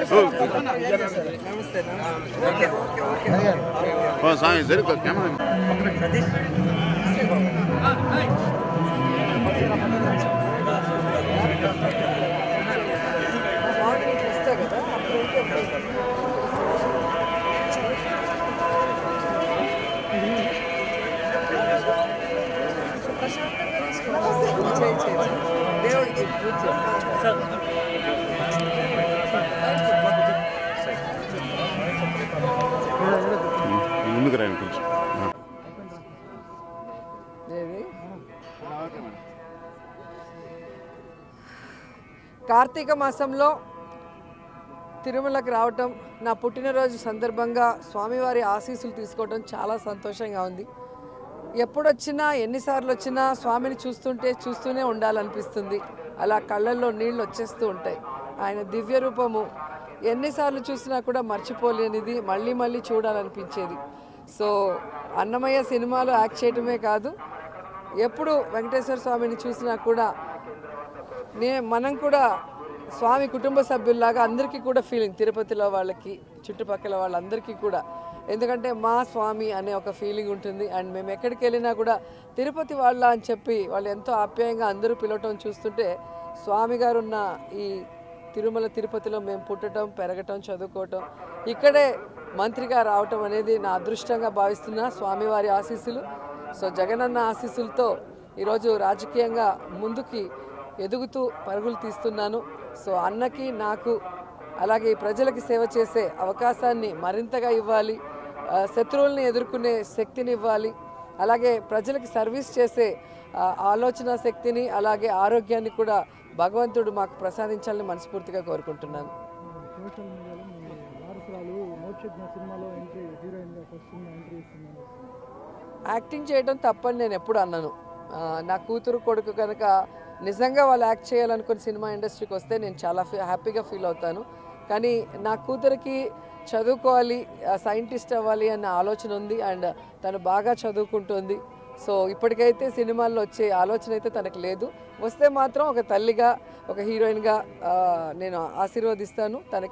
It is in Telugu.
ఓ స్వామి జరుగు కెమెరా దేవుడికి పూజ ముందుకు రండి కొంచెం ఆ. ఏది కార్తీక మాసంలో తిరుమలకి రావటం నా పుట్టినరోజు సందర్భంగా స్వామివారి ఆశీస్సులు తీసుకోవటం చాలా సంతోషంగా ఉంది ఎప్పుడొచ్చినా ఎన్నిసార్లు వచ్చినా స్వామిని చూస్తుంటే చూస్తూనే ఉండాలనిపిస్తుంది అలా కళ్ళల్లో నీళ్ళు వచ్చేస్తూ ఉంటాయి ఆయన దివ్య రూపము ఎన్నిసార్లు చూసినా కూడా మర్చిపోలేనిది మళ్ళీ మళ్ళీ చూడాలనిపించేది సో అన్నమయ్య సినిమాలో యాక్ట్ చేయటమే కాదు ఎప్పుడు వెంకటేశ్వర స్వామిని చూసినా కూడా నే మనం కూడా స్వామి కుటుంబ సభ్యుల్లాగా అందరికీ కూడా ఫీలింగ్ తిరుపతిలో వాళ్ళకి చుట్టుపక్కల వాళ్ళందరికీ కూడా ఎందుకంటే మా స్వామి అనే ఒక ఫీలింగ్ ఉంటుంది అండ్ మేము ఎక్కడికి వెళ్ళినా కూడా తిరుపతి వాళ్ళ అని చెప్పి వాళ్ళు ఎంతో ఆప్యాయంగా అందరూ పిలవటం చూస్తుంటే స్వామి గారు ఉన్న ఈ తిరుమల తిరుపతిలో మేము పుట్టడం పెరగటం చదువుకోవటం ఇక్కడే మంత్రిగా రావటం అనేది నా అదృష్టంగా భావిస్తున్న స్వామివారి ఆశీస్సులు సో జగనన్న ఆశీస్సులతో ఈరోజు రాజకీయంగా ముందుకి ఎదుగుతూ పరుగులు తీస్తున్నాను సో అన్నకి నాకు అలాగే ఈ ప్రజలకి సేవ చేసే అవకాశాన్ని మరింతగా ఇవ్వాలి ఆ, శత్రువుల్ని ఎదుర్కొనే శక్తిని ఇవ్వాలి అలాగే ప్రజలకి సర్వీస్ చేసే ఆ, ఆలోచన శక్తిని అలాగే ఆరోగ్యాన్ని కూడా భగవంతుడు మాకు ప్రసాదించాలని మనస్ఫూర్తిగా కోరుకుంటున్నాను సోషల్ మీడియాలో మీ వారసురాలు మోక్షజ్ఞ సినిమాలో ఎంట్రీ హీరోయిన్గా ఫస్ట్ సినిమా ఎంట్రీ ఇస్తున్నాను యాక్టింగ్ చేయడం తప్పని నేను ఎప్పుడు అన్నాను ఆ, నా కూతురు కొడుకు కనుక నిజంగా వాళ్ళు యాక్ట్ చేయాలనుకుని సినిమా ఇండస్ట్రీకి వస్తే నేను చాలా ఫీ- హ్యాపీగా ఫీల్ అవుతాను కానీ నా కూతురికి చదువుకోవాలి సైంటిస్ట్ అవ్వాలి అన్న ఆలోచన ఉంది అండ్ తను బాగా చదువుకుంటుంది సో ఇప్పటికైతే సినిమాల్లో వచ్చే ఆలోచన అయితే తనకు లేదు వస్తే మాత్రం ఒక తల్లిగా ఒక హీరోయిన్గా ఆ, నేను ఆశీర్వదిస్తాను తనకి